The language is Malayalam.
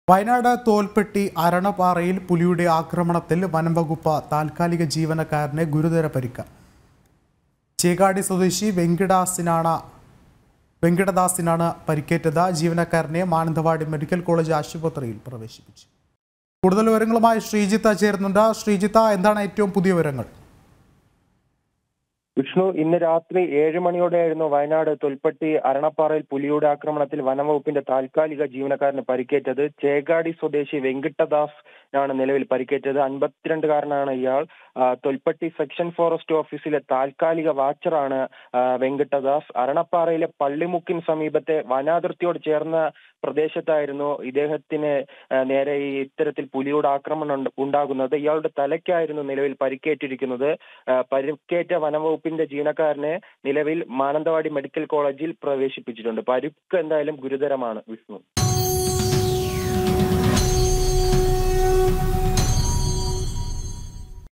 വയനാട് തോൽപ്പെട്ടി അരണപ്പാറയിൽ പുലിയുടെ ആക്രമണത്തിൽ വനംവകുപ്പ് താൽക്കാലിക ജീവനക്കാരന് ഗുരുതര പരിക്ക് ചേകാടി സ്വദേശി വെങ്കിടാസിനാണ് വെങ്കിടദാസിനാണ് പരിക്കേറ്റത് ജീവനക്കാരനെ മാനന്തവാടി മെഡിക്കൽ കോളേജ് ആശുപത്രിയിൽ പ്രവേശിപ്പിച്ചു കൂടുതൽ വിവരങ്ങളുമായി ശ്രീജിത്ത ചേരുന്നുണ്ട് ശ്രീജിത്ത എന്താണ് ഏറ്റവും പുതിയ വിവരങ്ങൾ വിഷ്ണു ഇന്ന് രാത്രി ഏഴ് മണിയോടെയായിരുന്നു വയനാട് തൊൽപ്പട്ടി അരണപ്പാറയിൽ പുലിയുടെ ആക്രമണത്തിൽ വനംവകുപ്പിന്റെ താൽക്കാലിക ജീവനക്കാരന് പരിക്കേറ്റത് ചേകാടി സ്വദേശി വെങ്കിട്ടദാസ് ആണ് നിലവിൽ പരിക്കേറ്റത് അൻപത്തിരണ്ടുകാരനാണ് ഇയാൾ ആ, തൊൽപ്പട്ടി സെക്ഷൻ ഫോറസ്റ്റ് ഓഫീസിലെ താൽക്കാലിക വാച്ചറാണ് ആ, വെങ്കിട്ടദാസ് അരണപ്പാറയിലെ പള്ളിമുക്കിന് സമീപത്തെ വനാതിർത്തിയോട് ചേർന്ന പ്രദേശത്തായിരുന്നു ഇദ്ദേഹത്തിന് ആ, നേരെ ഈ ഇത്തരത്തിൽ പുലിയുടെ ആക്രമണം ഉണ്ട്- ഉണ്ടാകുന്നത് ഇയാളുടെ തലയ്ക്കായിരുന്നു നിലവിൽ പരിക്കേറ്റിരിക്കുന്നത് ആ, പരിക്കേറ്റ വനംവകുപ്പിന്റെ ജീവനക്കാരനെ നിലവിൽ മാനന്തവാടി മെഡിക്കൽ കോളേജിൽ പ്രവേശിപ്പിച്ചിട്ടുണ്ട് പരുക്ക് എന്തായാലും ഗുരുതരമാണ് വിഷ്ണു